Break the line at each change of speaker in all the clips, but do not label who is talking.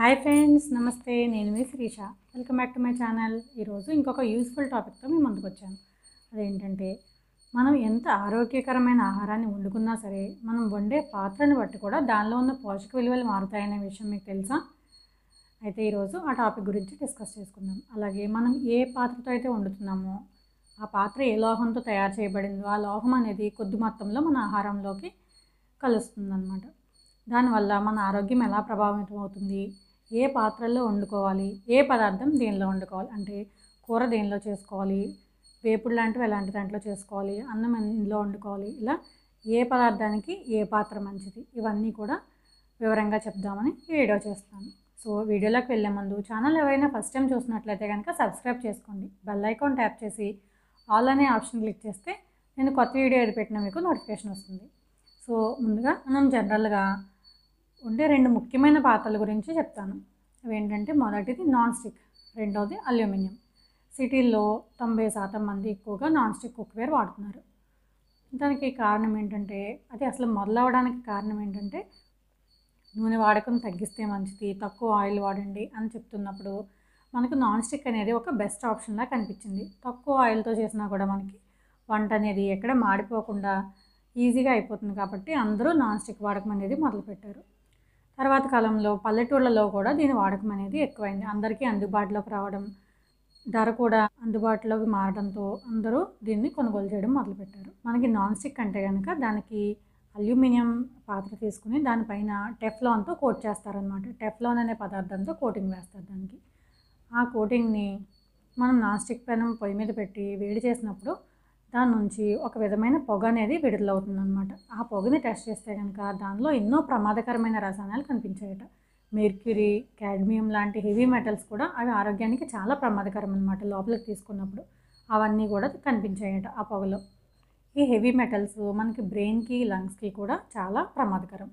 hi friends నమస్తే నేను మీ Srisha welcome back to my channel ఈరోజు ఇంకొక యూస్ఫుల్ టాపిక్తో మీ ముందుకు వచ్చాను అదేంటంటే మనం ఎంత ఆరోగ్యకరమైన ఆహారాన్ని వండుకున్నా సరే మనం వండే పాత్రని బట్టి కూడా దానిలో ఉన్న పోషక విలువలు మారుతాయనే విషయం మీకు తెలుసా అయితే ఈరోజు ఆ టాపిక్ గురించి డిస్కస్ చేసుకుందాం అలాగే మనం ఏ పాత్రతో అయితే వండుతున్నామో ఆ పాత్ర ఏ లోహంతో తయారు చేయబడిందో ఆ లోహం అనేది కొద్ది మొత్తంలో మన ఆహారంలోకి కలుస్తుందన్నమాట దానివల్ల మన ఆరోగ్యం ఎలా ప్రభావితం అవుతుంది ఏ పాత్రల్లో వండుకోవాలి ఏ పదార్థం దేనిలో వండుకోవాలి అంటే కూర దేనిలో చేసుకోవాలి వేపుడు లాంటివి ఎలాంటి దాంట్లో చేసుకోవాలి అన్నం ఎందులో వండుకోవాలి ఇలా ఏ పదార్థానికి ఏ పాత్ర మంచిది ఇవన్నీ కూడా వివరంగా చెప్దామని ఈ వీడియో చేస్తాను సో వీడియోలోకి వెళ్ళే ముందు ఛానల్ ఎవరైనా ఫస్ట్ టైం చూసినట్లయితే కనుక సబ్స్క్రైబ్ చేసుకోండి బెల్ ఐకాన్ ట్యాప్ చేసి ఆల్ అనే ఆప్షన్ క్లిక్ చేస్తే నేను కొత్త వీడియో ఏది పెట్టినా మీకు నోటిఫికేషన్ వస్తుంది సో ముందుగా మనం జనరల్గా ఉండే రెండు ముఖ్యమైన పాత్రల గురించి చెప్తాను అవి ఏంటంటే మొదటిది నాన్ స్టిక్ రెండవది అల్యూమినియం సిటీల్లో తొంభై శాతం మంది ఎక్కువగా నాన్ స్టిక్ కుక్వేర్ వాడుతున్నారు దానికి కారణం ఏంటంటే అది అసలు మొదలవడానికి కారణం ఏంటంటే నూనె వాడకం తగ్గిస్తే మంచిది తక్కువ ఆయిల్ వాడండి అని చెప్తున్నప్పుడు మనకు నాన్ స్టిక్ అనేది ఒక బెస్ట్ ఆప్షన్లా కనిపించింది తక్కువ ఆయిల్తో చేసినా కూడా మనకి వంట అనేది ఎక్కడ మాడిపోకుండా ఈజీగా అయిపోతుంది కాబట్టి అందరూ నాన్ స్టిక్ వాడకం అనేది మొదలుపెట్టారు తర్వాత కాలంలో పల్లెటూళ్ళలో కూడా దీని వాడకం అనేది ఎక్కువైంది అందరికీ అందుబాటులోకి రావడం ధర కూడా అందుబాటులోకి మారడంతో అందరూ దీన్ని కొనుగోలు చేయడం మొదలుపెట్టారు మనకి నాన్ స్టిక్ అంటే కనుక దానికి అల్యూమినియం పాత్ర తీసుకుని దానిపైన టెఫ్లాన్తో కోట్ చేస్తారనమాట టెఫ్లాన్ అనే పదార్థంతో కోటింగ్ వేస్తారు దానికి ఆ కోటింగ్ని మనం నాన్ స్టిక్ పెనం పొయ్యి మీద పెట్టి వేడి చేసినప్పుడు దాని నుంచి ఒక విధమైన పొగ అనేది విడుదలవుతుంది అనమాట ఆ పొగని టెస్ట్ చేస్తే కనుక దానిలో ఎన్నో ప్రమాదకరమైన రసాయనాలు కనిపించాయట మెర్క్యూరీ కాడ్మియం లాంటి హెవీ మెటల్స్ కూడా అవి ఆరోగ్యానికి చాలా ప్రమాదకరం అనమాట లోపలికి తీసుకున్నప్పుడు అవన్నీ కూడా కనిపించాయట ఆ పొగలో ఈ హెవీ మెటల్స్ మనకి బ్రెయిన్కి లంగ్స్కి కూడా చాలా ప్రమాదకరం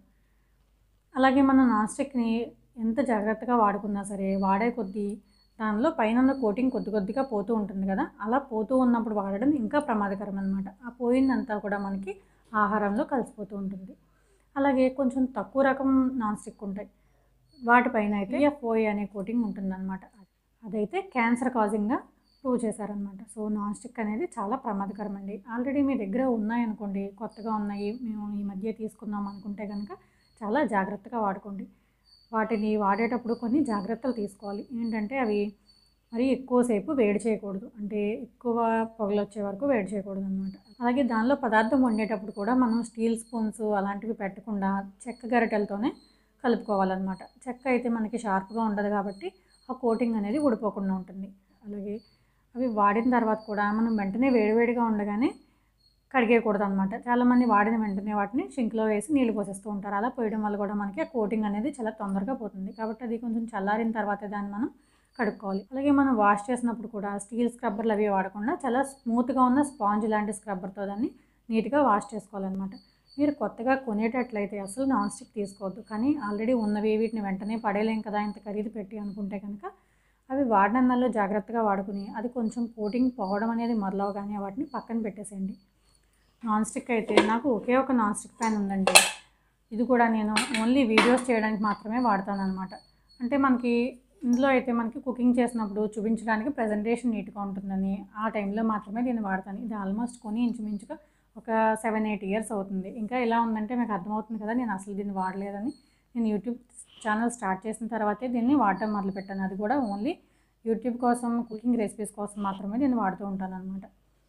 అలాగే మనం నాన్ స్టిక్ని ఎంత జాగ్రత్తగా వాడుకున్నా సరే వాడే కొద్దీ దానిలో పైన ఉన్న కోటింగ్ కొద్ది కొద్దిగా పోతూ ఉంటుంది కదా అలా పోతూ ఉన్నప్పుడు వాడడం ఇంకా ప్రమాదకరం అనమాట ఆ పోయిందంతా కూడా మనకి ఆహారంలో కలిసిపోతూ ఉంటుంది అలాగే కొంచెం తక్కువ రకం నాన్ స్టిక్ ఉంటాయి వాటిపైన అయితే ఎఫ్ఓఏ అనే కోటింగ్ ఉంటుందన్నమాట అదైతే క్యాన్సర్ కాజింగ్గా ప్రూవ్ చేశారనమాట సో నాన్ స్టిక్ అనేది చాలా ప్రమాదకరం అండి ఆల్రెడీ మీ దగ్గర ఉన్నాయనుకోండి కొత్తగా ఉన్నాయి మేము ఈ మధ్య తీసుకుందాం అనుకుంటే కనుక చాలా జాగ్రత్తగా వాడుకోండి వాటిని వాడేటప్పుడు కొన్ని జాగ్రత్తలు తీసుకోవాలి ఏంటంటే అవి మరి ఎక్కువసేపు వేడి చేయకూడదు అంటే ఎక్కువ పొగలు వచ్చే వరకు వేడి చేయకూడదు అనమాట అలాగే దానిలో పదార్థం వండేటప్పుడు కూడా మనం స్టీల్ స్పూన్స్ అలాంటివి పెట్టకుండా చెక్క గరిటెలతోనే కలుపుకోవాలన్నమాట చెక్క అయితే మనకి షార్ప్గా ఉండదు కాబట్టి ఆ కోటింగ్ అనేది ఊడిపోకుండా ఉంటుంది అలాగే అవి వాడిన తర్వాత కూడా మనం వెంటనే వేడివేడిగా ఉండగానే కడిగేయకూడదు అనమాట చాలామంది వాడిన వెంటనే వాటిని షింక్లో వేసి నీళ్ళు పోసేస్తూ ఉంటారు అలా పోయడం వల్ల కూడా మనకి ఆ కోటింగ్ అనేది చాలా తొందరగా పోతుంది కాబట్టి అది కొంచెం చల్లారిన తర్వాత దాన్ని మనం కడుక్కోవాలి అలాగే మనం వాష్ చేసినప్పుడు కూడా స్టీల్ స్క్రబ్బర్లు అవి వాడకుండా చాలా స్మూత్గా ఉన్న స్పాంజ్ లాంటి స్క్రబ్బర్తో దాన్ని నీట్గా వాష్ చేసుకోవాలన్నమాట మీరు కొత్తగా కొనేటట్లయితే అసలు నాన్ స్టిక్ తీసుకోవద్దు కానీ ఆల్రెడీ ఉన్నవి వీటిని వెంటనే పడేలేం కదా ఇంత ఖరీదు పెట్టి అనుకుంటే కనుక అవి వాడిన నెలలో జాగ్రత్తగా వాడుకుని అది కొంచెం కోటింగ్ పోవడం అనేది మొదలవగానే వాటిని పక్కన పెట్టేసేయండి నాన్ స్టిక్ అయితే నాకు ఒకే ఒక నాన్ స్టిక్ ప్యాన్ ఉందండి ఇది కూడా నేను ఓన్లీ వీడియోస్ చేయడానికి మాత్రమే వాడతాను అనమాట అంటే మనకి ఇందులో అయితే మనకి కుకింగ్ చేసినప్పుడు చూపించడానికి ప్రజెంటేషన్ నీట్గా ఉంటుందని ఆ టైంలో మాత్రమే దీన్ని వాడతాను ఇది ఆల్మోస్ట్ కొని ఇంచుమించుగా ఒక సెవెన్ ఎయిట్ ఇయర్స్ అవుతుంది ఇంకా ఎలా ఉందంటే మీకు అర్థమవుతుంది కదా నేను అసలు దీన్ని వాడలేదని నేను యూట్యూబ్ ఛానల్ స్టార్ట్ చేసిన తర్వాతే దీన్ని వాడటం మొదలుపెట్టాను అది కూడా ఓన్లీ యూట్యూబ్ కోసం కుకింగ్ రెసిపీస్ కోసం మాత్రమే నేను వాడుతూ ఉంటాను అనమాట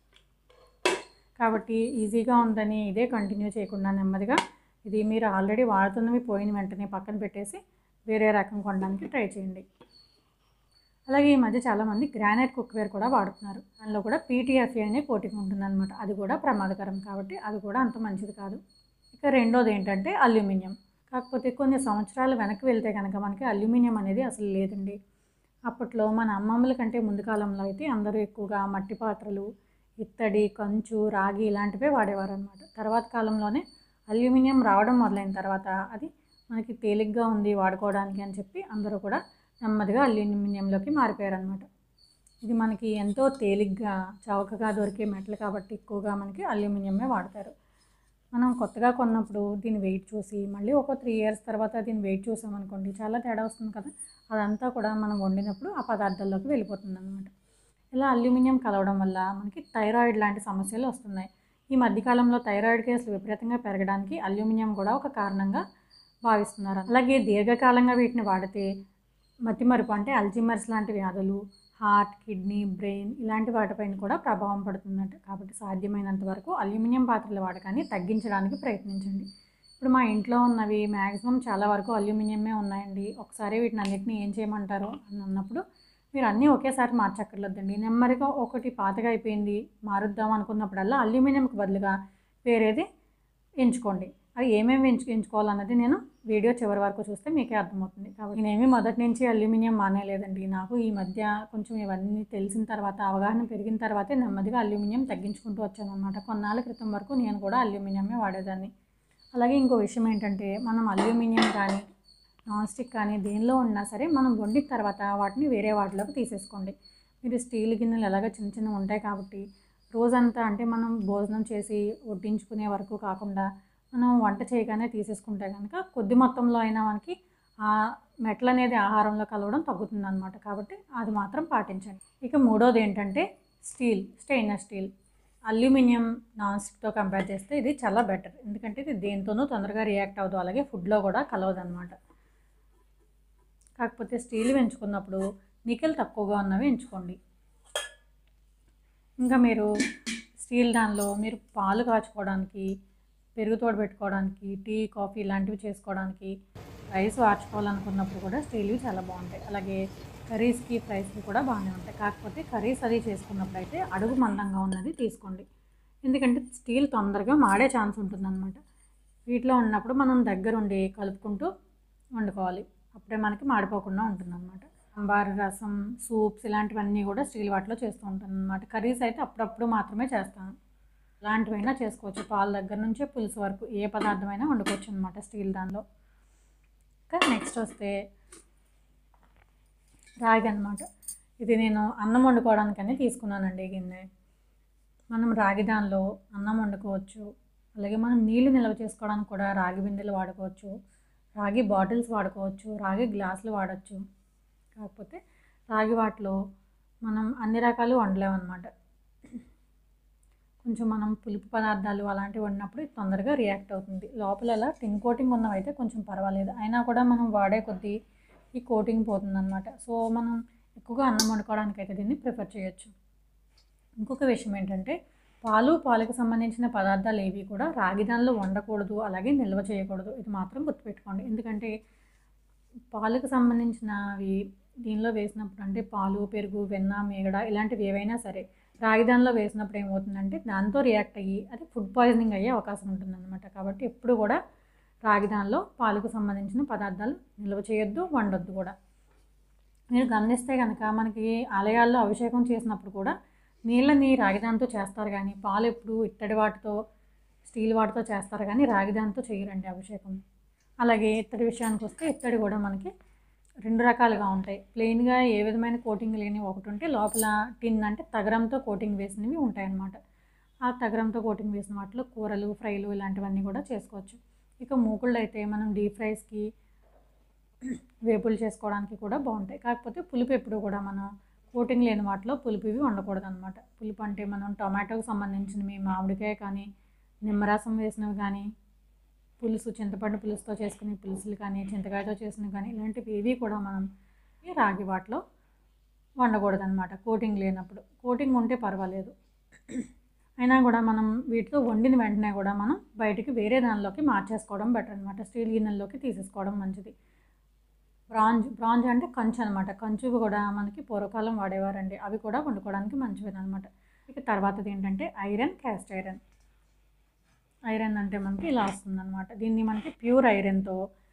కాబట్టి ఈజీగా ఉందని ఇదే కంటిన్యూ చేయకుండా నెమ్మదిగా ఇది మీరు ఆల్రెడీ వాడుతున్నవి పోయిన వెంటనే పక్కన పెట్టేసి వేరే రకం కొనడానికి ట్రై చేయండి అలాగే ఈ మధ్య చాలామంది గ్రానైట్ కుక్వేర్ కూడా వాడుతున్నారు దానిలో కూడా పీటీఎఫ్ఏ అనే కోటింగ్ ఉంటుందన్నమాట అది కూడా ప్రమాదకరం కాబట్టి అది కూడా అంత మంచిది కాదు ఇక రెండోది ఏంటంటే అల్యూమినియం కాకపోతే కొన్ని సంవత్సరాలు వెనక్కి వెళ్తే కనుక మనకి అల్యూమినియం అనేది అసలు లేదండి అప్పట్లో మన అమ్మమ్మల కంటే ముందు కాలంలో అయితే అందరూ ఎక్కువగా మట్టి పాత్రలు ఇత్తడి కంచు రాగి ఇలాంటివే వాడేవారు అనమాట తర్వాత కాలంలోనే అల్యూమినియం రావడం మొదలైన తర్వాత అది మనకి తేలిగ్గా ఉంది వాడుకోవడానికి అని చెప్పి అందరూ కూడా నెమ్మదిగా అల్యూమినియంలోకి మారిపోయారనమాట ఇది మనకి ఎంతో తేలిగ్గా చౌకగా దొరికే మెటల్ కాబట్టి ఎక్కువగా మనకి అల్యూమినియమే వాడతారు మనం కొత్తగా కొన్నప్పుడు దీని వెయిట్ చూసి మళ్ళీ ఒక త్రీ ఇయర్స్ తర్వాత దీని వెయిట్ చూసామనుకోండి చాలా తేడా వస్తుంది కదా అదంతా కూడా మనం వండినప్పుడు ఆ పదార్థాల్లోకి వెళ్ళిపోతుంది అనమాట ఇలా అల్యూమినియం కలవడం వల్ల మనకి థైరాయిడ్ లాంటి సమస్యలు వస్తున్నాయి ఈ మధ్యకాలంలో థైరాయిడ్ కేసులు విపరీతంగా పెరగడానికి అల్యూమినియం కూడా ఒక కారణంగా భావిస్తున్నారు అలాగే దీర్ఘకాలంగా వీటిని వాడితే మతిమరుపు అంటే అల్జిమర్స్ లాంటి వ్యాధులు హార్ట్ కిడ్నీ బ్రెయిన్ ఇలాంటి వాటిపైన కూడా ప్రభావం పడుతుందట కాబట్టి సాధ్యమైనంత వరకు అల్యూమినియం పాత్రల వాడకాన్ని తగ్గించడానికి ప్రయత్నించండి ఇప్పుడు మా ఇంట్లో ఉన్నవి మ్యాక్సిమం చాలా వరకు అల్యూమినియమే ఉన్నాయండి ఒకసారి వీటిని అన్నిటిని ఏం చేయమంటారు అని అన్నప్పుడు మీరు అన్నీ ఒకేసారి మార్చక్కర్లేదండి నెమ్మదిగా ఒకటి పాతగా అయిపోయింది మారుద్దాం అనుకున్నప్పుడల్లా అల్యూమినియంకి బదులుగా వేరేది ఎంచుకోండి అది ఏమేమి ఎంచు ఎంచుకోవాలన్నది నేను వీడియో చివరి వరకు చూస్తే మీకే అర్థమవుతుంది కాబట్టి నేనేమి మొదటి నుంచి అల్యూమినియం మానేయలేదండి నాకు ఈ మధ్య కొంచెం ఇవన్నీ తెలిసిన తర్వాత అవగాహన పెరిగిన తర్వాతే నెమ్మదిగా అల్యూమినియం తగ్గించుకుంటూ వచ్చాను అనమాట కొన్నాళ్ళ క్రితం వరకు నేను కూడా అల్యూమినియమే వాడేదాన్ని అలాగే ఇంకో విషయం ఏంటంటే మనం అల్యూమినియం కానీ నాన్ స్టిక్ కానీ దేనిలో ఉన్నా సరే మనం వండిన తర్వాత వాటిని వేరే వాటిలోకి తీసేసుకోండి మీరు స్టీల్ గిన్నెలు ఎలాగ చిన్న చిన్న ఉంటాయి కాబట్టి రోజంతా అంటే మనం భోజనం చేసి వడ్డించుకునే వరకు కాకుండా మనం వంట చేయగానే తీసేసుకుంటే కనుక కొద్ది మొత్తంలో అయినా మనకి ఆ మెట్లు అనేది ఆహారంలో కలవడం తగ్గుతుంది అనమాట కాబట్టి అది మాత్రం పాటించండి ఇక మూడోది ఏంటంటే steel stainless steel aluminium non స్టిక్తో కంపేర్ చేస్తే ఇది చాలా బెటర్ ఎందుకంటే ఇది దేంతోనూ తొందరగా రియాక్ట్ అవ్వదు అలాగే ఫుడ్లో కూడా కలవదు అనమాట కాకపోతే స్టీల్ ఎంచుకున్నప్పుడు నికెల్ తక్కువగా ఉన్నవి ఎంచుకోండి ఇంకా మీరు స్టీల్ దానిలో మీరు పాలు కాచుకోవడానికి పెరుగు తోడు పెట్టుకోవడానికి టీ కాఫీ ఇలాంటివి చేసుకోవడానికి రైస్ వార్చుకోవాలనుకున్నప్పుడు కూడా స్టీల్వి చాలా బాగుంటాయి అలాగే కర్రీస్కి ఫ్రైస్కి కూడా బాగానే ఉంటాయి కాకపోతే కర్రీస్ అది చేసుకున్నప్పుడు అయితే అడుగు మందంగా ఉన్నది తీసుకోండి ఎందుకంటే స్టీల్ తొందరగా మాడే ఛాన్స్ ఉంటుందన్నమాట వీటిలో ఉన్నప్పుడు మనం దగ్గరుండి కలుపుకుంటూ వండుకోవాలి అప్పుడే మనకి మాడిపోకుండా ఉంటుందన్నమాట సాంబార్ రసం సూప్స్ ఇలాంటివన్నీ కూడా స్టీల్ వాటిలో చేస్తూ ఉంటాను అనమాట కర్రీస్ అయితే అప్పుడప్పుడు మాత్రమే చేస్తాను ఇలాంటివైనా చేసుకోవచ్చు పాల దగ్గర నుంచే పులుసు వరకు ఏ పదార్థమైనా వండుకోవచ్చు అనమాట స్టీల్ దానిలో ఇంకా నెక్స్ట్ వస్తే రాగి అనమాట ఇది నేను అన్నం వండుకోవడానికని తీసుకున్నానండి ఈ గిన్నె మనం రాగి దానిలో అన్నం వండుకోవచ్చు అలాగే మనం నీళ్లు నిల్వ చేసుకోవడానికి కూడా రాగి బిందెలు వాడుకోవచ్చు రాగి బాటిల్స్ వాడుకోవచ్చు రాగి గ్లాసులు వాడచ్చు కాకపోతే రాగి వాటిలో మనం అన్ని రకాలు వండలేమన్నమాట కొంచెం మనం పులుపు పదార్థాలు అలాంటివి వండినప్పుడు ఇది తొందరగా రియాక్ట్ అవుతుంది లోపల అలా టిన్ కోటింగ్ ఉన్నవైతే కొంచెం పర్వాలేదు అయినా కూడా మనం వాడే కొద్దీ ఈ కోటింగ్ పోతుందన్నమాట సో మనం ఎక్కువగా అన్నం వండుకోవడానికి అయితే దీన్ని ప్రిఫర్ చేయొచ్చు ఇంకొక విషయం ఏంటంటే పాలు పాలకు సంబంధించిన పదార్థాలు ఏవి కూడా రాగి దానిలో వండకూడదు అలాగే నిల్వ చేయకూడదు ఇది మాత్రం గుర్తుపెట్టుకోండి ఎందుకంటే పాలకు సంబంధించినవి దీనిలో వేసినప్పుడు అంటే పాలు పెరుగు వెన్న మేగడ ఇలాంటివి ఏవైనా సరే రాగి దానిలో వేసినప్పుడు ఏమవుతుందంటే దాంతో రియాక్ట్ అయ్యి అది ఫుడ్ పాయిజనింగ్ అయ్యే అవకాశం ఉంటుందన్నమాట కాబట్టి ఎప్పుడు కూడా రాగి దానిలో పాలకు సంబంధించిన పదార్థాలు నిల్వ చేయొద్దు వండొద్దు కూడా మీరు గమనిస్తే కనుక మనకి ఆలయాల్లో అభిషేకం చేసినప్పుడు కూడా నీళ్ళని రాగిదాంతో చేస్తారు కానీ పాలు ఎప్పుడు ఇత్తడి వాటితో స్టీల్ వాటితో చేస్తారు కానీ రాగిదాంతో చేయరండి అభిషేకం అలాగే ఇత్తడి విషయానికి వస్తే ఇత్తడి కూడా మనకి రెండు రకాలుగా ఉంటాయి ప్లెయిన్గా ఏ విధమైన కోటింగ్ లేని ఒకటి ఉంటే లోపల టిన్ అంటే తగరంతో కోటింగ్ వేసినవి ఉంటాయన్నమాట ఆ తగరంతో కోటింగ్ వేసిన వాటిలో కూరలు ఫ్రైలు ఇలాంటివన్నీ కూడా చేసుకోవచ్చు ఇక మూకుళ్ళు అయితే మనం డీప్ ఫ్రైస్కి వేపులు చేసుకోవడానికి కూడా బాగుంటాయి కాకపోతే పులుపు ఎప్పుడు కూడా మనం కోటింగ్ లేని వాటిలో పులుపు ఇవి వండకూడదు అనమాట పులుపు అంటే మనం టొమాటోకి సంబంధించినవి మామిడికాయ కానీ నిమ్మరసం వేసినవి కానీ పులుసు చింతపండు పులుసుతో చేసుకునే పులుసులు కానీ చింతకాయతో చేసినవి కానీ ఇలాంటివి ఏవి కూడా మనం ఈ రాగి వాటిలో వండకూడదు అనమాట కోటింగ్ లేనప్పుడు కోటింగ్ ఉంటే పర్వాలేదు అయినా కూడా మనం వీటితో వండిన వెంటనే కూడా మనం బయటికి వేరే దానిలోకి మార్చేసుకోవడం బెటర్ అనమాట స్టీల్ గిన్నెల్లోకి తీసేసుకోవడం మంచిది బ్రాంజ్ బ్రాంజ్ అంటే కంచు అనమాట కంచు కూడా మనకి పూర్వకాలం వాడేవారండి అవి కూడా వండుకోవడానికి మంచివి అనమాట ఇక తర్వాతది ఏంటంటే ఐరన్ క్యాస్ట్ ఐరన్ ఐరన్ అంటే మనకి ఇలా వస్తుందన్నమాట దీన్ని మనకి ప్యూర్ ఐరన్తో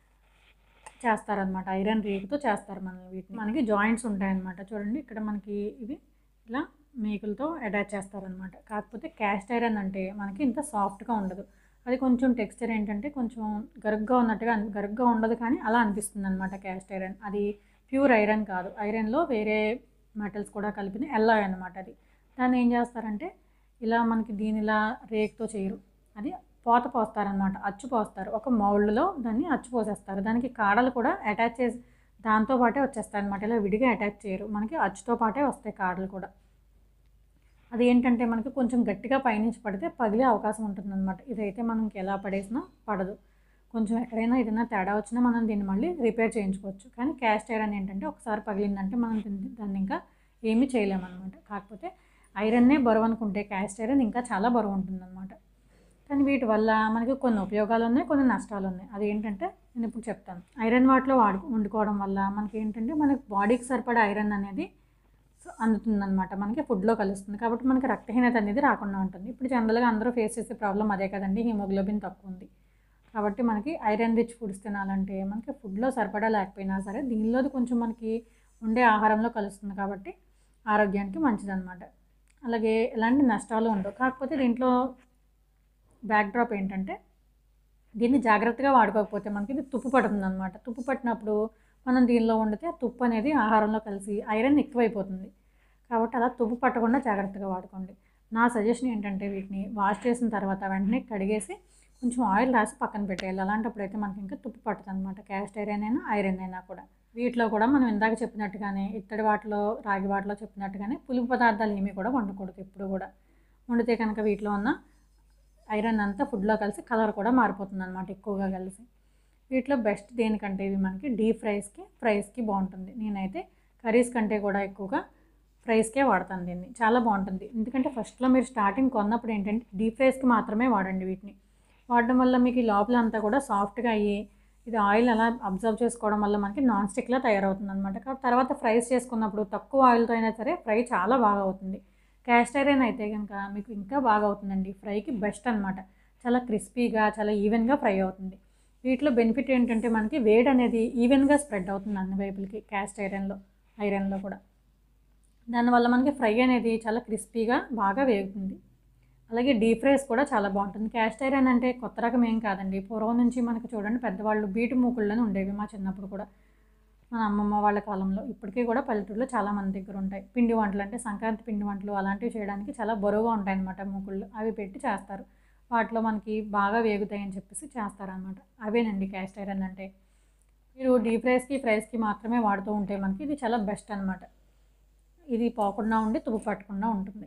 చేస్తారనమాట ఐరన్ రేకుతో చేస్తారు మన వీటిని మనకి జాయింట్స్ ఉంటాయన్నమాట చూడండి ఇక్కడ మనకి ఇవి ఇలా మేకులతో అటాచ్ చేస్తారనమాట కాకపోతే క్యాస్ట్ ఐరన్ అంటే మనకి ఇంత సాఫ్ట్గా ఉండదు అది కొంచెం టెక్స్చర్ ఏంటంటే కొంచెం గరుగ్గా ఉన్నట్టుగా అన్- గరుగ్గా ఉండదు కానీ అలా అనిపిస్తుంది అనమాట క్యాస్ట్ ఐరన్ అది ప్యూర్ ఐరన్ కాదు ఐరన్లో వేరే మెటల్స్ కూడా కలిపిన ఎల్లాయ్ అనమాట అది దాన్ని ఏం చేస్తారంటే ఇలా మనకి దీని ఇలా రేక్తో చేయరు అది పోత పోస్తారనమాట అచ్చు పోస్తారు ఒక మౌల్డ్లో దాన్ని అచ్చు పోసేస్తారు దానికి కాడలు కూడా అటాచ్ చేసి దాంతో పాటే వచ్చేస్తాయి అనమాట ఇలా విడిగా అటాచ్ చేయరు మనకి అచ్చుతో పాటే వస్తాయి కాడలు కూడా అది ఏంటంటే మనకి కొంచెం గట్టిగా పైనుంచి పడితే పగిలే అవకాశం ఉంటుందన్నమాట ఇదైతే మనకి ఎలా పడేసినా పడదు కొంచెం ఎక్కడైనా ఏదైనా తేడా వచ్చినా మనం దీన్ని మళ్ళీ రిపేర్ చేయించుకోవచ్చు కానీ క్యాస్ట్ ఐరన్ ఏంటంటే ఒకసారి పగిలిందంటే మనం దీన్ని దాన్ని ఇంకా ఏమీ చేయలేమన్నమాట కాకపోతే ఐరన్నే బరువు అనుకుంటే క్యాస్ట్ ఐరన్ ఇంకా చాలా బరువు ఉంటుందన్నమాట కానీ వీటి వల్ల మనకి కొన్ని ఉపయోగాలు ఉన్నాయి కొన్ని నష్టాలు ఉన్నాయి అది ఏంటంటే నేను ఇప్పుడు చెప్తాను ఐరన్ వాటిలో వాడు వండుకోవడం వల్ల మనకి ఏంటంటే మనకి బాడీకి సరిపడే ఐరన్ అనేది అందుతుందన్నమాట మనకి ఫుడ్లో కలుస్తుంది కాబట్టి మనకి రక్తహీనత అనేది రాకుండా ఉంటుంది ఇప్పుడు జనరల్గా అందరూ ఫేస్ చేసే ప్రాబ్లం అదే కదండి హిమోగ్లోబిన్ తక్కువ ఉంది కాబట్టి మనకి ఐరన్ రిచ్ ఫుడ్స్ తినాలంటే మనకి ఫుడ్లో సరిపడా లేకపోయినా సరే దీనిలోది కొంచెం మనకి ఉండే ఆహారంలో కలుస్తుంది కాబట్టి ఆరోగ్యానికి మంచిదన్నమాట అలాగే ఎలాంటి నష్టాలు ఉండవు కాకపోతే దీంట్లో బ్యాక్డ్రాప్ ఏంటంటే దీన్ని జాగ్రత్తగా వాడుకోకపోతే మనకి ఇది తుప్పు పడుతుంది అనమాట తుప్పు పట్టినప్పుడు మనం దీనిలో వండితే ఆ తుప్పు అనేది ఆహారంలో కలిసి ఐరన్ ఎక్కువైపోతుంది కాబట్టి అలా తుప్పు పట్టకుండా జాగ్రత్తగా వాడుకోండి నా సజెషన్ ఏంటంటే వీటిని వాష్ చేసిన తర్వాత వెంటనే కడిగేసి కొంచెం ఆయిల్ రాసి పక్కన పెట్టేయాలి అలాంటప్పుడు అయితే మనకి ఇంకా తుప్పు పట్టదు అనమాట క్యాస్ట్ ఐరన్ అయినా ఐరన్ అయినా కూడా వీటిలో కూడా మనం ఇందాక చెప్పినట్టుగానే ఇత్తడి వాటిలో రాగి వాటిలో చెప్పినట్టుగానే పులుపు పదార్థాలు ఏమీ కూడా వండకూడదు ఎప్పుడు కూడా వండితే కనుక వీటిలో ఉన్న ఐరన్ అంతా ఫుడ్లో కలిసి కలర్ కూడా మారిపోతుంది అనమాట ఎక్కువగా కలిసి వీటిలో బెస్ట్ దేనికంటే ఇవి మనకి డీప్ ఫ్రైస్కి ఫ్రైస్కి బాగుంటుంది నేనైతే కర్రీస్ కంటే కూడా ఎక్కువగా ఫ్రైస్కే వాడతాను దీన్ని చాలా బాగుంటుంది ఎందుకంటే ఫస్ట్లో మీరు స్టార్టింగ్ కొన్నప్పుడు ఏంటంటే డీప్ ఫ్రైస్కి మాత్రమే వాడండి వీటిని వాడడం వల్ల మీకు ఈ లోపల అంతా కూడా సాఫ్ట్గా అయ్యి ఇది ఆయిల్ అలా అబ్జర్వ్ చేసుకోవడం వల్ల మనకి నాన్ స్టిక్లా తయారవుతుంది అనమాట కాబట్టి తర్వాత ఫ్రైస్ చేసుకున్నప్పుడు తక్కువ ఆయిల్తో అయినా సరే ఫ్రై చాలా బాగా అవుతుంది క్యాస్ట్ ఐరన్ అయితే కనుక మీకు ఇంకా బాగా అవుతుందండి ఫ్రైకి బెస్ట్ అనమాట చాలా క్రిస్పీగా చాలా ఈవెన్గా ఫ్రై అవుతుంది వీటిలో బెనిఫిట్ ఏంటంటే మనకి వేడి అనేది ఈవెన్గా స్ప్రెడ్ అవుతుంది అన్ని వైపులకి క్యాస్ట్ ఐరన్లో ఐరన్లో కూడా దానివల్ల మనకి ఫ్రై అనేది చాలా క్రిస్పీగా బాగా వేగుతుంది అలాగే డీప్ ఫ్రైస్ కూడా చాలా బాగుంటుంది క్యాస్ట్ ఐరన్ అంటే కొత్త రకం ఏం కాదండి పూర్వం నుంచి మనకి చూడండి పెద్దవాళ్ళు బీటు మూకుళ్ళని ఉండేవి మా చిన్నప్పుడు కూడా మన అమ్మమ్మ వాళ్ళ కాలంలో ఇప్పటికీ కూడా పల్లెటూరులో చాలా మంది దగ్గర ఉంటాయి పిండి వంటలు అంటే సంక్రాంతి పిండి వంటలు అలాంటివి చేయడానికి చాలా బరువుగా ఉంటాయి అన్నమాట మూకుళ్ళు అవి పెట్టి చేస్తారు వాటిలో మనకి బాగా వేగుతాయని చెప్పేసి చేస్తారనమాట అవేనండి క్యాస్ట్ ఐరన్ అంటే మీరు డీప్ ఫ్రైస్కి ఫ్రైస్కి మాత్రమే వాడుతూ ఉంటే మనకి ఇది చాలా బెస్ట్ అనమాట ఇది పోకుండా ఉండి తుప్పు పట్టకుండా ఉంటుంది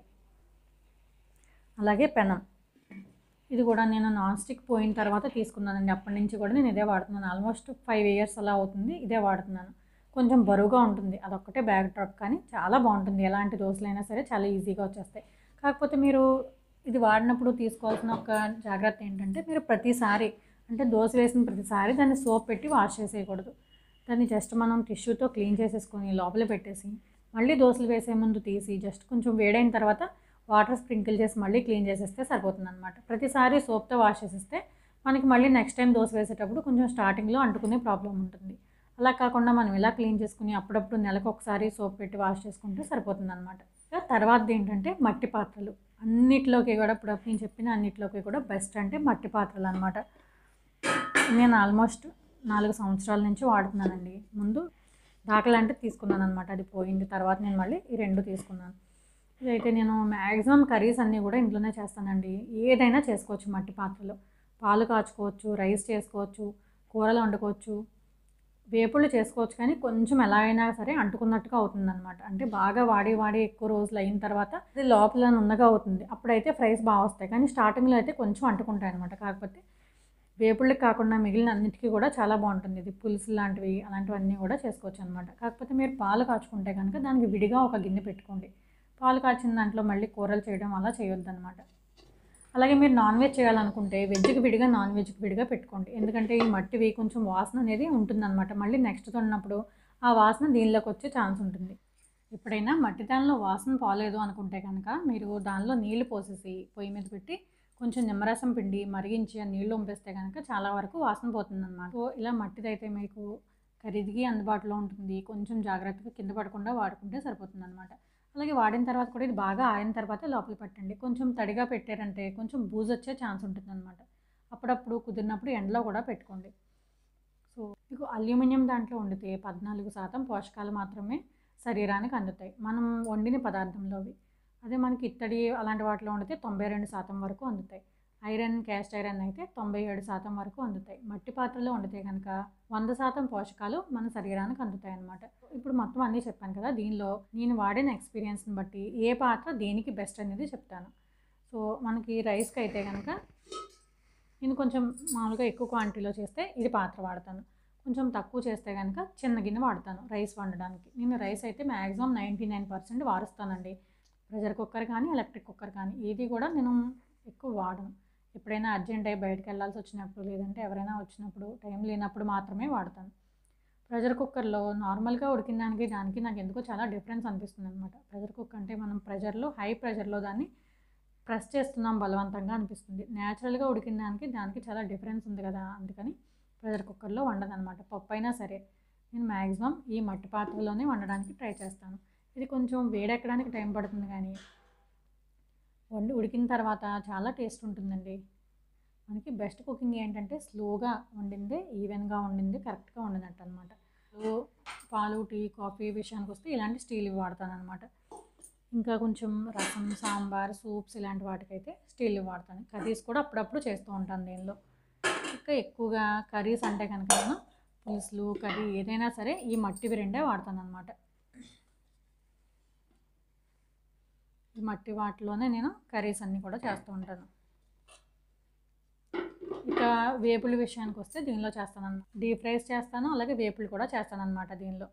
అలాగే పెనం ఇది కూడా నేను నాన్ స్టిక్ పోయిన తర్వాత తీసుకున్నానండి అప్పటి నుంచి కూడా నేను ఇదే వాడుతున్నాను ఆల్మోస్ట్ ఫైవ్ ఇయర్స్ అలా అవుతుంది ఇదే వాడుతున్నాను కొంచెం బరువుగా ఉంటుంది అదొక్కటే బ్యాగ్ డ్రాప్ కానీ చాలా బాగుంటుంది ఎలాంటి దోశలైనా సరే చాలా ఈజీగా వచ్చేస్తాయి కాకపోతే మీరు ఇది వాడినప్పుడు తీసుకోవాల్సిన ఒక జాగ్రత్త ఏంటంటే మీరు ప్రతిసారి అంటే దోశ వేసిన ప్రతిసారి దాన్ని సోప్ పెట్టి వాష్ చేసేయకూడదు దాన్ని జస్ట్ మనం టిష్యూతో క్లీన్ చేసేసుకొని లోపల పెట్టేసి మళ్ళీ దోశలు వేసే ముందు తీసి జస్ట్ కొంచెం వేడైన తర్వాత వాటర్ స్ప్రింకిల్ చేసి మళ్ళీ క్లీన్ చేసేస్తే సరిపోతుంది అనమాట ప్రతిసారి సోప్తో వాష్ చేసేస్తే మనకి మళ్ళీ నెక్స్ట్ టైం దోశ వేసేటప్పుడు కొంచెం స్టార్టింగ్లో అంటుకునే ప్రాబ్లం ఉంటుంది అలా కాకుండా మనం ఇలా క్లీన్ చేసుకుని అప్పుడప్పుడు నెలకు ఒకసారి సోప్ పెట్టి వాష్ చేసుకుంటే సరిపోతుంది అనమాట తర్వాత ఏంటంటే మట్టి పాత్రలు అన్నిట్లోకి కూడా ఇప్పుడు నేను చెప్పిన అన్నిట్లోకి కూడా బెస్ట్ అంటే మట్టి పాత్రలు అనమాట నేను ఆల్మోస్ట్ నాలుగు సంవత్సరాల నుంచి వాడుతున్నానండి ముందు దాకలాంటి తీసుకున్నాను అనమాట అది పోయింది తర్వాత నేను మళ్ళీ ఈ రెండు తీసుకున్నాను ఇదైతే నేను మ్యాక్సిమం కర్రీస్ అన్నీ కూడా ఇంట్లోనే చేస్తానండి ఏదైనా చేసుకోవచ్చు మట్టి పాత్రలో పాలు కాచుకోవచ్చు రైస్ చేసుకోవచ్చు కూరలు వండుకోవచ్చు వేపుళ్ళు చేసుకోవచ్చు కానీ కొంచెం ఎలా అయినా సరే అంటుకున్నట్టుగా అవుతుంది అనమాట అంటే బాగా వాడి వాడి ఎక్కువ రోజులు అయిన తర్వాత అది లోపల నున్నగా అవుతుంది అప్పుడైతే ఫ్రైస్ బాగా వస్తాయి కానీ స్టార్టింగ్లో అయితే కొంచెం అంటుకుంటాయి అనమాట కాకపోతే వేపుళ్ళకి కాకుండా మిగిలిన అన్నిటికీ కూడా చాలా బాగుంటుంది ఇది పులుసు లాంటివి అలాంటివన్నీ కూడా చేసుకోవచ్చు అనమాట కాకపోతే మీరు పాలు కాచుకుంటే కనుక దానికి విడిగా ఒక గిన్నె పెట్టుకోండి పాలు కాచిన దాంట్లో మళ్ళీ కూరలు చేయడం అలా చేయొద్దు అనమాట అలాగే మీరు నాన్ వెజ్ చేయాలనుకుంటే వెజ్కి విడిగా నాన్ వెజ్కి విడిగా పెట్టుకోండి ఎందుకంటే ఈ మట్టివి కొంచెం వాసన అనేది ఉంటుందన్నమాట మళ్ళీ నెక్స్ట్ తిన్నప్పుడు ఆ వాసన దీనిలోకి వచ్చే ఛాన్స్ ఉంటుంది ఎప్పుడైనా మట్టి దానిలో వాసన పోలేదు అనుకుంటే కనుక మీరు దానిలో నీళ్లు పోసేసి పొయ్యి మీద పెట్టి కొంచెం నిమ్మరసం పిండి మరిగించి ఆ నీళ్లు ఉంపేస్తే కనుక చాలా వరకు వాసన పోతుంది అనమాట సో ఇలా మట్టిదైతే మీకు ఖరీదుకి అందుబాటులో ఉంటుంది కొంచెం జాగ్రత్తగా కింద పడకుండా వాడుకుంటే సరిపోతుంది అనమాట అలాగే వాడిన తర్వాత కూడా ఇది బాగా ఆరిన తర్వాత లోపల పెట్టండి కొంచెం తడిగా పెట్టారంటే కొంచెం బూజు వచ్చే ఛాన్స్ ఉంటుంది అనమాట అప్పుడప్పుడు కుదిరినప్పుడు ఎండలో కూడా పెట్టుకోండి సో మీకు అల్యూమినియం దాంట్లో వండితే పద్నాలుగు శాతం పోషకాలు మాత్రమే శరీరానికి అందుతాయి మనం వండిన పదార్థంలోవి అదే మనకి ఇత్తడి అలాంటి వాటిలో వండితే తొంభై రెండు శాతం వరకు అందుతాయి ఐరన్ క్యాస్ట్ ఐరన్ అయితే తొంభై ఏడు శాతం వరకు అందుతాయి మట్టి పాత్రలో వండితే కనుక వంద శాతం పోషకాలు మన శరీరానికి అందుతాయి అన్నమాట ఇప్పుడు మొత్తం అన్నీ చెప్పాను కదా దీనిలో నేను వాడిన ఎక్స్పీరియన్స్ని బట్టి ఏ పాత్ర దేనికి బెస్ట్ అనేది చెప్తాను సో మనకి రైస్కి అయితే కనుక నేను కొంచెం మామూలుగా ఎక్కువ క్వాంటిటీలో చేస్తే ఇది పాత్ర వాడతాను కొంచెం తక్కువ చేస్తే కనుక చిన్న గిన్నె వాడతాను రైస్ వండడానికి నేను రైస్ అయితే మ్యాక్సిమం నైంటీ నైన్ పర్సెంట్ వారుస్తానండి ప్రెషర్ కుక్కర్ కానీ ఎలక్ట్రిక్ కుక్కర్ కానీ ఏది కూడా నేను ఎక్కువ వాడను ఎప్పుడైనా అర్జెంట్ అయ్యి బయటకు వెళ్ళాల్సి వచ్చినప్పుడు లేదంటే ఎవరైనా వచ్చినప్పుడు టైం లేనప్పుడు మాత్రమే వాడతాను ప్రెషర్ కుక్కర్లో నార్మల్గా ఉడికిన దానికి దానికి నాకు ఎందుకో చాలా డిఫరెన్స్ అనిపిస్తుంది అనమాట ప్రెషర్ కుక్కర్ అంటే మనం ప్రెషర్లో హై ప్రెషర్లో దాన్ని ప్రెస్ చేస్తున్నాం బలవంతంగా అనిపిస్తుంది న్యాచురల్గా ఉడికిన దానికి దానికి చాలా డిఫరెన్స్ ఉంది కదా అందుకని ప్రెషర్ కుక్కర్లో వండదనమాట పప్పు అయినా సరే నేను మ్యాక్సిమం ఈ మట్టి పాత్రలోనే వండడానికి ట్రై చేస్తాను ఇది కొంచెం వేడెక్కడానికి టైం పడుతుంది కానీ వండి ఉడికిన తర్వాత చాలా టేస్ట్ ఉంటుందండి మనకి బెస్ట్ కుకింగ్ ఏంటంటే స్లోగా వండిందే ఈవెన్గా వండింది కరెక్ట్గా వండినట్టు అనమాట పాలు టీ కాఫీ విషయానికి వస్తే ఇలాంటి స్టీల్ వాడతాను అనమాట ఇంకా కొంచెం రసం సాంబార్ సూప్స్ ఇలాంటి వాటికైతే స్టీల్ వాడతాను కర్రీస్ కూడా అప్పుడప్పుడు చేస్తూ ఉంటాను దీనిలో ఇంకా ఎక్కువగా కర్రీస్ అంటే కనుక నేను పులుసులు కర్రీ ఏదైనా సరే ఈ మట్టివి రెండే వాడతాను అనమాట ఈ మట్టి వాటిలోనే నేను కర్రీస్ అన్నీ కూడా చేస్తూ ఉంటాను ఇక వేపుల విషయానికి వస్తే దీనిలో చేస్తాను డీప్ ఫ్రైస్ చేస్తాను అలాగే వేపులు కూడా చేస్తాను అనమాట దీనిలో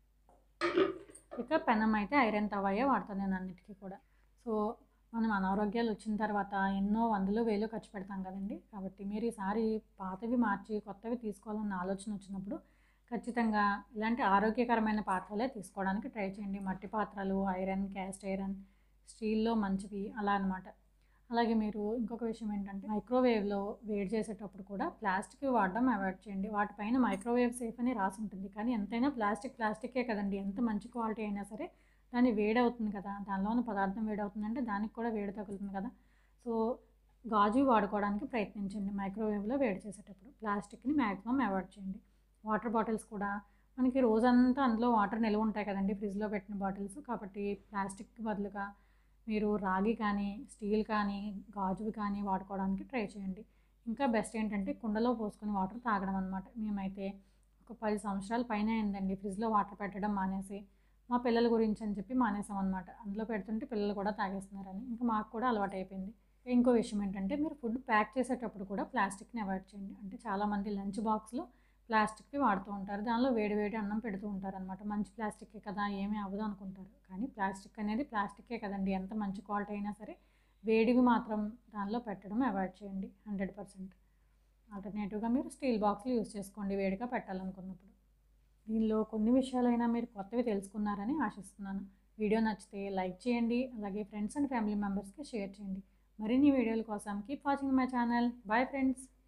ఇక పెనం అయితే ఐరన్ తవాయే వాడతాను నేను అన్నిటికీ కూడా సో మనం అనారోగ్యాలు వచ్చిన తర్వాత ఎన్నో వందలు వేలు ఖర్చు పెడతాం కదండి కాబట్టి మీరు ఈసారి పాతవి మార్చి కొత్తవి తీసుకోవాలన్న ఆలోచన వచ్చినప్పుడు ఖచ్చితంగా ఇలాంటి ఆరోగ్యకరమైన పాత్రలే తీసుకోవడానికి ట్రై చేయండి మట్టి పాత్రలు ఐరన్ క్యాస్ట్ ఐరన్ స్టీల్లో మంచివి అలా అనమాట అలాగే మీరు ఇంకొక విషయం ఏంటంటే మైక్రోవేవ్లో వేడి చేసేటప్పుడు కూడా ప్లాస్టిక్ వాడడం అవాయిడ్ చేయండి వాటిపైన మైక్రోవేవ్ సేఫ్ అని రాసి ఉంటుంది కానీ ఎంతైనా ప్లాస్టిక్ ప్లాస్టికే కదండి ఎంత మంచి క్వాలిటీ అయినా సరే దాన్ని వేడవుతుంది కదా దానిలో ఉన్న పదార్థం వేడవుతుందంటే దానికి కూడా వేడి తగులుతుంది కదా సో గాజు వాడుకోవడానికి ప్రయత్నించండి మైక్రోవేవ్లో వేడి చేసేటప్పుడు ప్లాస్టిక్ని మ్యాక్సిమం అవాయిడ్ చేయండి వాటర్ బాటిల్స్ కూడా మనకి రోజంతా అందులో వాటర్ నిల్వ ఉంటాయి కదండి ఫ్రిడ్జ్లో పెట్టిన బాటిల్స్ కాబట్టి ప్లాస్టిక్ బదులుగా మీరు రాగి కానీ స్టీల్ కానీ గాజువి కానీ వాడుకోవడానికి ట్రై చేయండి ఇంకా బెస్ట్ ఏంటంటే కుండలో పోసుకొని వాటర్ తాగడం అనమాట మేమైతే ఒక పది సంవత్సరాల పైన అయిందండి ఫ్రిడ్జ్లో వాటర్ పెట్టడం మానేసి మా పిల్లల గురించి అని చెప్పి మానేసాం అనమాట అందులో పెడుతుంటే పిల్లలు కూడా తాగేస్తున్నారని ఇంకా మాకు కూడా అలవాటు అయిపోయింది ఇంకో విషయం ఏంటంటే మీరు ఫుడ్ ప్యాక్ చేసేటప్పుడు కూడా ప్లాస్టిక్ని అవాయిడ్ చేయండి అంటే చాలామంది లంచ్ బాక్స్లో ప్లాస్టిక్వి వాడుతూ ఉంటారు దానిలో వేడి వేడి అన్నం పెడుతూ ఉంటారు అనమాట మంచి ప్లాస్టికే కదా ఏమీ అవ్వదు అనుకుంటారు కానీ ప్లాస్టిక్ అనేది ప్లాస్టికే కదండి ఎంత మంచి క్వాలిటీ అయినా సరే వేడివి మాత్రం దానిలో పెట్టడం అవాయిడ్ చేయండి హండ్రెడ్ పర్సెంట్ ఆల్టర్నేటివ్గా మీరు స్టీల్ బాక్స్లు యూస్ చేసుకోండి వేడిగా పెట్టాలనుకున్నప్పుడు దీనిలో కొన్ని విషయాలైనా మీరు కొత్తవి తెలుసుకున్నారని ఆశిస్తున్నాను వీడియో నచ్చితే లైక్ చేయండి అలాగే ఫ్రెండ్స్ అండ్ ఫ్యామిలీ మెంబర్స్కి షేర్ చేయండి మరిన్ని వీడియోల కోసం keep watching my channel bye friends